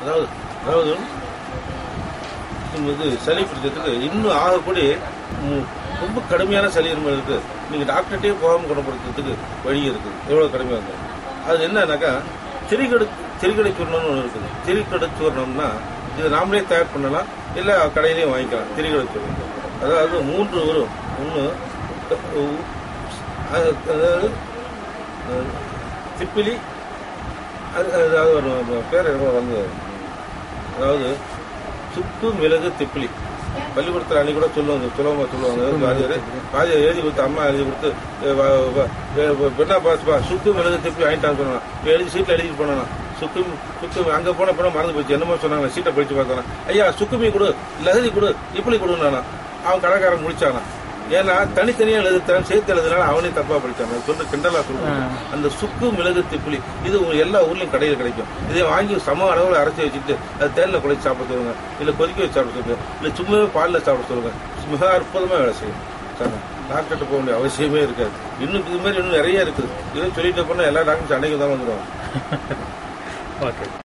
அதாவது அதாவது இது சளி பிடிக்கிறதுக்கு இன்னும் ஆகக்கூடிய ம், ரொம்ப கடுமையான சளி இருமல் இருக்கு நீங்க டாக்டர்கிட்டே போகாம குணப்படுத்துறதுக்கு வழி இருக்குது எவ்வளவு கடுமையா இருக்கு அது என்னன்னாக்கா திரிகடு திரிகடை சூர்ணம்னு ஒன்று இருக்குது திரிகடை சூர்ணம்னா இதை நாமளே தயார் பண்ணலாம் இல்ல கடையிலையும் வாங்கிக்கலாம் திரிகடை சூர்ணம் அதாவது மூன்று வரும் ஒன்று அதாவது அஹ், திப்பிலி அது அதாவது ஒரு பேர் என்னமோ வந்து அதாவது சுக்கு மிளகு திப்பிலி பள்ளிக்கூடத்தில் அன்னைக்கு கூட சொல்லுவாங்க சுலபமா சொல்லுவாங்க வாத்தியார் வாத்தியார் எழுதி கொடுத்து அம்மா எழுதி கொடுத்து "ஏ, வா, வா, ஏ, வா, பெண்ணா பாசுப்பா சுக்கு மிளகு திப்பிலி வாங்கிட்டான்னு சொன்னான் எழுதி சீட்டில் எழுதிட்டு போனானா சுக்கு சுக்கு அங்கே போன பிறகு மறந்து போச்சு என்னமோ சொன்னாங்க சீட்டை படிச்சு பார்த்தானா ஐயா சுக்குமி கொடு லகதி கொடு இப்படி கொடுனானா அவன் கடைக்காரன் முடிச்சானா ஏன்னா தனித்தனியா எழுதுத்தான் சேர்த்து எழுதுனால அவனே தப்பா படிச்சான் சொல்ற கிண்டலா சொல்றான் அந்த சுக்கு மிளகு திப்புளி இது உங்க எல்லா ஊர்லயும் கடையில் கிடைக்கும் இதை வாங்கி சம அளவில் அரைச்சி வச்சுட்டு அது தேனில் குழைச்சி சாப்பிட சொல்லுங்க இல்ல கொதிக்க வச்சு சாப்பிட சொல்லுங்க இல்ல சும்மாவே பாலில் சாப்பிட சொல்லுங்க மிக அற்புதமா வேலை செய்யும் சார் டாக்டர்கிட்ட போக வேண்டிய அவசியமே இருக்காது இன்னும் இது மாதிரி இன்னும் நிறைய இருக்குது இதை சொல்லிட்டு போனா எல்லா டாக்டரும் சண்டைக்கு தான் வந்துடுவாங்க ஓகே